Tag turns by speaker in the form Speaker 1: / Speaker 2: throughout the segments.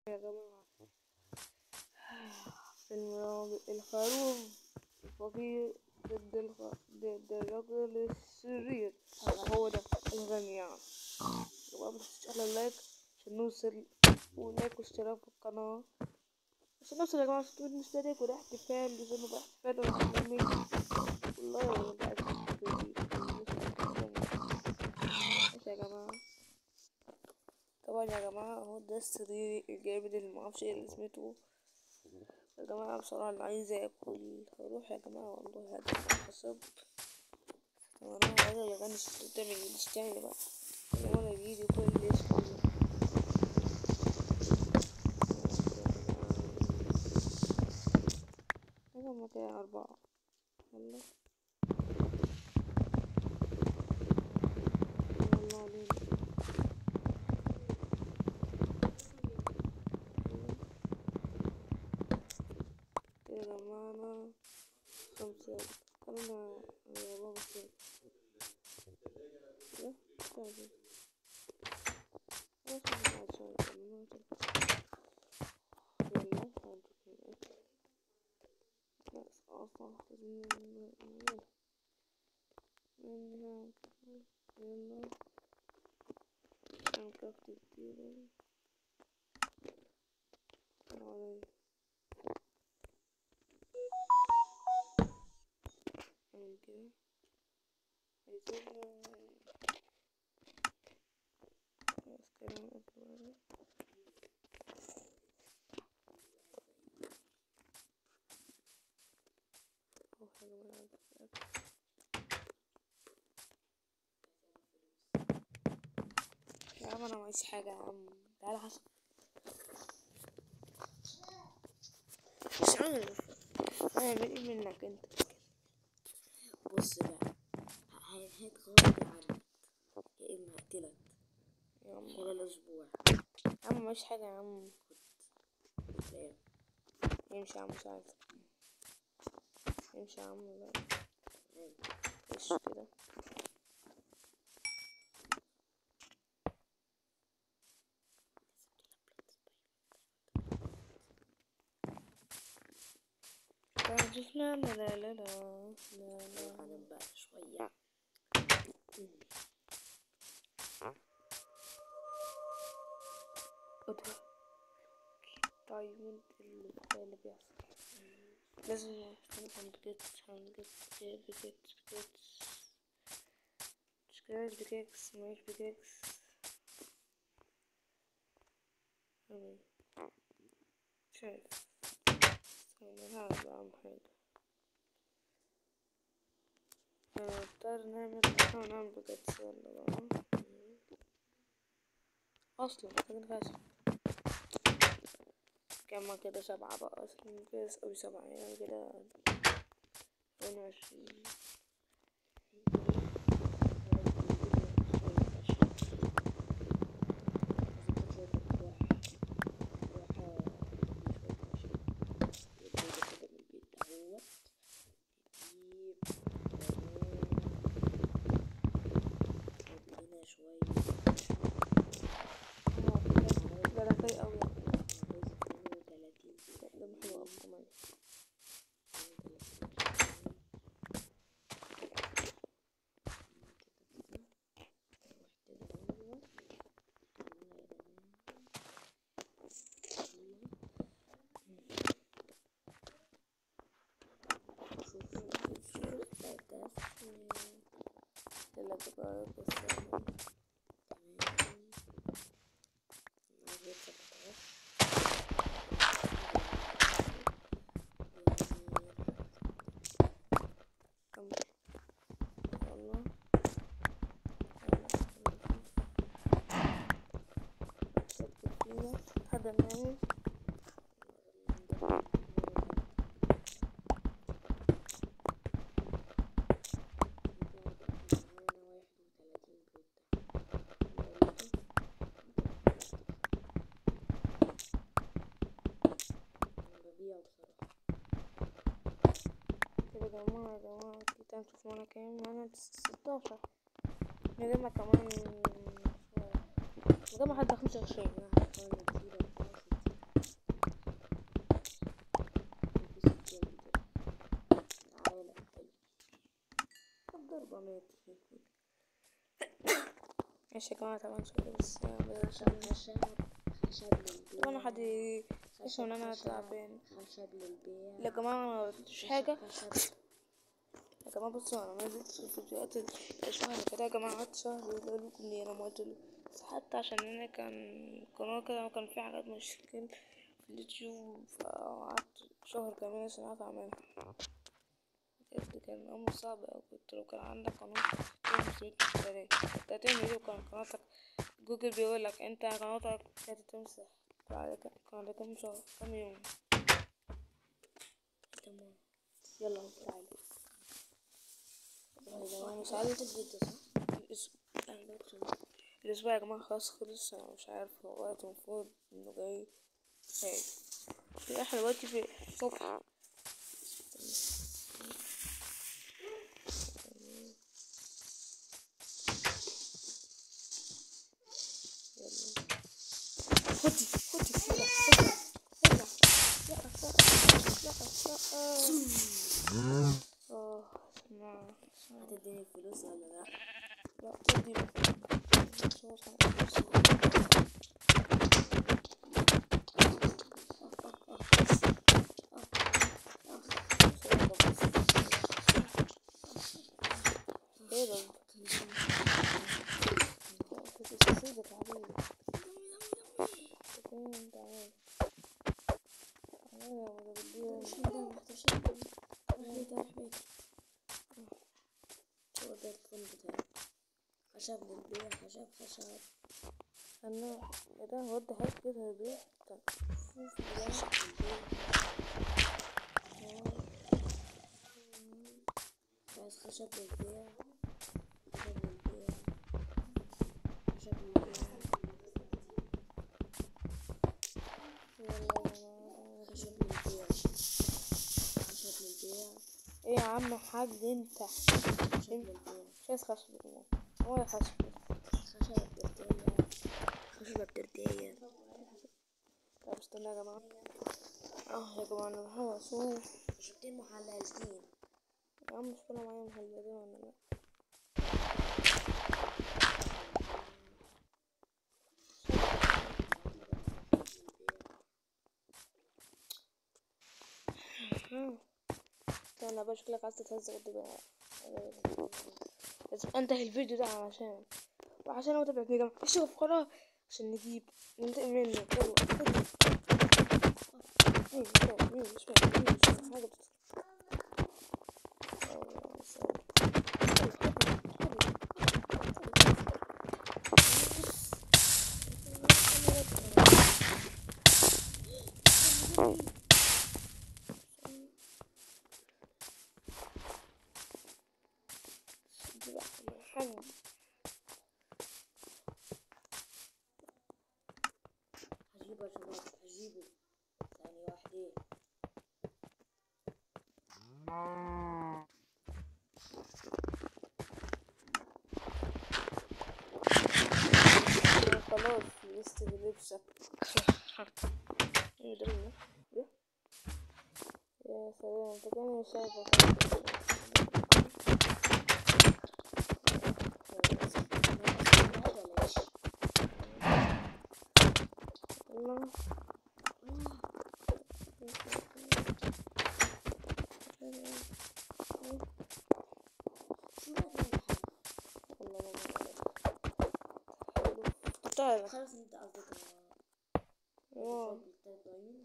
Speaker 1: يا جماعة فيلم رابع الخروف الفقير ضد الخ... ضد الرجل الشرير هذا هو ده الغني يعني يا جماعة متنسوش على اللايك عشان نوصل ولايك واشتراك في القناة عشان نوصل يا جماعة ستمية مشترك وده احتفال لازم نبقى احتفال ونحتفل والله والله قاعد ماشي يا جماعة طبعا يا جماعة اهو ده السرير الجامد اللي معرفش ايه اللي اسمته يا جماعة بصراحة اللي عايز ياكل هروح يا جماعة والله هذا حسب طبعا انا عايز يغني الصوت من يشتغل بقى انا يجيلي كل اسمه هذا مكان أربعة يلا يلا علينا يا جماعة خمسة كلنا يا بابا كده لا تعالى خلاص ما بعد شوية كلنا يلا هادي كده بس أصلا لازم نعمل منها يلا هنكفت كتير علي عامل كده عايزين بس كده نقفل أو حاجة من عند الأكل يا عم أنا معيش حاجة يا عم تعالى حسن مش عارف أعمل إيه منك أنت
Speaker 2: بص بقى هات غصب عنك يا اما هقتلك
Speaker 1: يا عم
Speaker 2: خلال اسبوع
Speaker 1: يا عم معيش حاجة يا عم
Speaker 2: سلام
Speaker 1: يمشي يا عم مش عايز يمشي يا عم لا
Speaker 2: سلام.
Speaker 1: ايش كده لا لا لا لا لا لا لا
Speaker 2: هنام بقى شوية
Speaker 1: اضرب طيب اللي اللي بيحصل لازم نشتغل عند جيتس عند جيتس بجيتس بجيتس مشكلة بجيتس مش بجيتس شايف استنى هذا أهم حاجة نضطر نعمل نحاول نعمل بجيتس يلا بقى أصلا كده فاشل كما كده سبعة بقى أصلا كده أوي سبعة يعني كده اتنين وعشرين اه كده ده ده كفاية أوي ده حلو أوي كمان يلا بقى بس كمل يلا يلا هذا الناس كده يا جماعة يا جماعة كده نشوف معانا كام معانا ستاشر نجمع كمان نجمع حد خمسة وعشرين ماشي يا جماعة طبعا شكرا بس
Speaker 2: خشب خشب خشب للبيع
Speaker 1: طبعا حد يسمع ان انا
Speaker 2: خشب-
Speaker 1: تعبان
Speaker 2: خشب للبيع
Speaker 1: لا يا جماعة انا ما قلتش حاجة
Speaker 2: خشب
Speaker 1: يا جماعة بصوا انا نازل في الفيديوهات الشهر كده يا جماعة قعدت شهر يقول لكم ليه انا ما قلت له بس حتى عشان انا كان قناة كده كان في حاجات مشاكل في اليوتيوب فقعدت شهر كمان عشان اعرف اعملها بجد كان امر صعب اوي كنت لو كان عندك قناة تعمل فيديو انت هتعمل فيديو كان قناتك جوجل بيقولك انت قناتك كانت تمسح بعد كده بعد كام شهر كام يوم
Speaker 2: تمام
Speaker 1: يلا تعالوا يا جماعة مش عارف
Speaker 2: الفيديو صح؟
Speaker 1: الأسبوع الأسبوع يا جماعة خلاص خلص أنا مش عارف هو وقت المفروض إنه جاي هاي احنا دلوقتي في الصبح يلا خدي خدي يلا خدي يلا لا لا لا لا اه اسمع اسمع
Speaker 2: هتديني الفلوس ولا لا؟
Speaker 1: لا خدي خلاص أنا- ايه ده؟ كنت سيبك يا حبيبي فين تعال تعال يا ولد الدين.
Speaker 2: هو ده الفون بتاعي خشب للبيع خشب خشب
Speaker 1: انا ايه ده هو ده حاجة كده هيبيع طب شوف ده
Speaker 2: خشب للبيع عايز خشب للبيع خشب للبيع خشب للبيع
Speaker 1: يلا يا جماعة.
Speaker 2: خشب للبيع خشب للبيع
Speaker 1: ايه يا عم حاج انت
Speaker 2: خشب للبيع
Speaker 1: مش عايز خشب والله ولا خشب
Speaker 2: خشب الدردية خشب الدردية
Speaker 1: طب استنى يا جماعة اه يا جماعة انا بحاول اشوف
Speaker 2: خشبتين محللتين
Speaker 1: يا عم مش كنا معايا محلدين ولا لا آه. استنى بقى شكلك عايز تتهز قد بقى لازم انتهي الفيديو ده علشان وعشان هو تبعت يا جماعة شوف خلاص عشان نجيب ننتقم منه يلا خد. مين مش فاهم مين مش فاهم مين مش فاهم حاجة بتت- الله يسعدك. خد، خد، خد. دي بقى الحاج
Speaker 2: هجيبه يا شباب هجيبه ثانية واحدة
Speaker 1: أنا خلاص لبست لبسك ايه ده ده؟ ده؟ يا سلام انت كان مش شايفه الله الله الله تعال
Speaker 2: خلاص انت قصدك
Speaker 1: اه
Speaker 2: الضايعين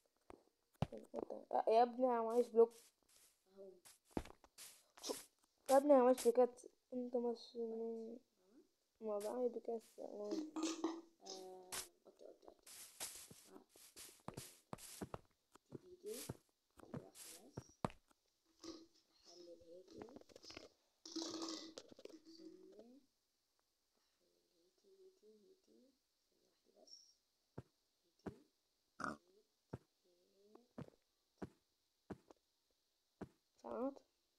Speaker 1: يا ابني انا معيش بلوك
Speaker 2: اهو
Speaker 1: يا ابني انا معيش بلوكات انت مش ما بعمل بكاس
Speaker 2: آه، قطع قطع قطع دي دي ايوه خلاص احلل هيدي ثم احلل هيدي هيدي هيدي ثانية واحدة بس هيدي
Speaker 1: ساعات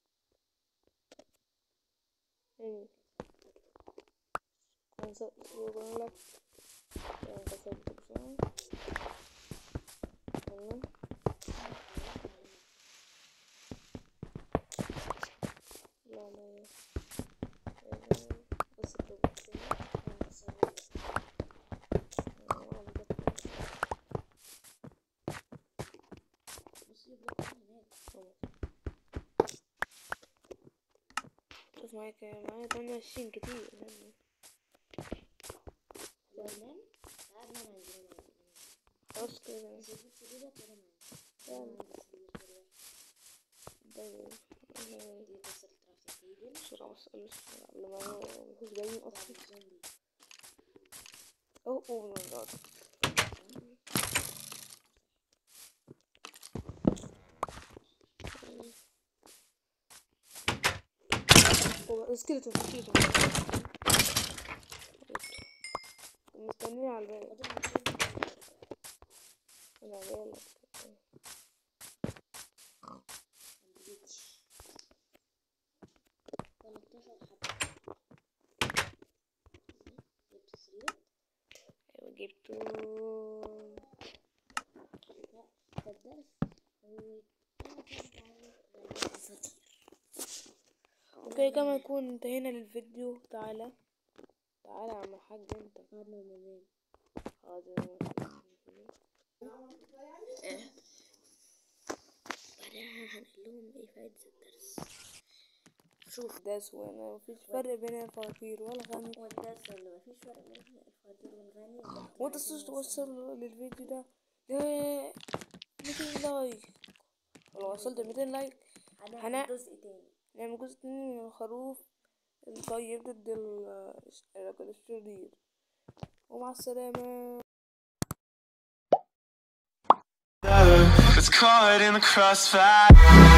Speaker 1: ايه كنت بقول لك يعني كسبت بسرعة والله لا لا يا بس كده فلوس معايا كام معايا تمانية وعشرين كتير يعني
Speaker 2: ننام تعال ننام عندنا ننام عندنا
Speaker 1: خلاص كده
Speaker 2: بس تجيب سريرك ونام
Speaker 1: يلا.
Speaker 2: عندي عندي سرير كل واحد
Speaker 1: ده أنا
Speaker 2: دي بس الكرافتنج تيبل
Speaker 1: بسرعة بس ألبس قبل ما أنا مفيش باين
Speaker 2: بعد
Speaker 1: أصلا
Speaker 2: الزومبي
Speaker 1: أوه أوه ماي جاد هو سكيلتون سكيلتون مستنيني على الباب
Speaker 2: فاضل عشرين
Speaker 1: أنا بالك
Speaker 2: سندويتش 13 حبة جبت سرير
Speaker 1: أيوة جبته
Speaker 2: لا ده الدرس وأنا كنت عايز فطير
Speaker 1: اوكي كما يكون انتهينا للفيديو تعالى تعالى يا عم الحاج انت
Speaker 2: قعدنا ننام
Speaker 1: حاضر
Speaker 2: ايه بعدها هنقول لهم ايه فايدة الدرس
Speaker 1: شوف ده سوانا مفيش فرق بين الفقير ولا غني
Speaker 2: والدرس اللي مفيش فرق بين الفقير والغني والدكتور
Speaker 1: وانت
Speaker 2: عايزين
Speaker 1: تقدر توصل للفيديو ده ل 200 لايك لو وصلت 200 لايك
Speaker 2: هنعمل
Speaker 1: هنا-
Speaker 2: جزء تاني
Speaker 1: نعمل جزء تاني من الخروف الطيب ضد ال- الرجل الشرير ومع السلامة
Speaker 3: It's caught in the crossfire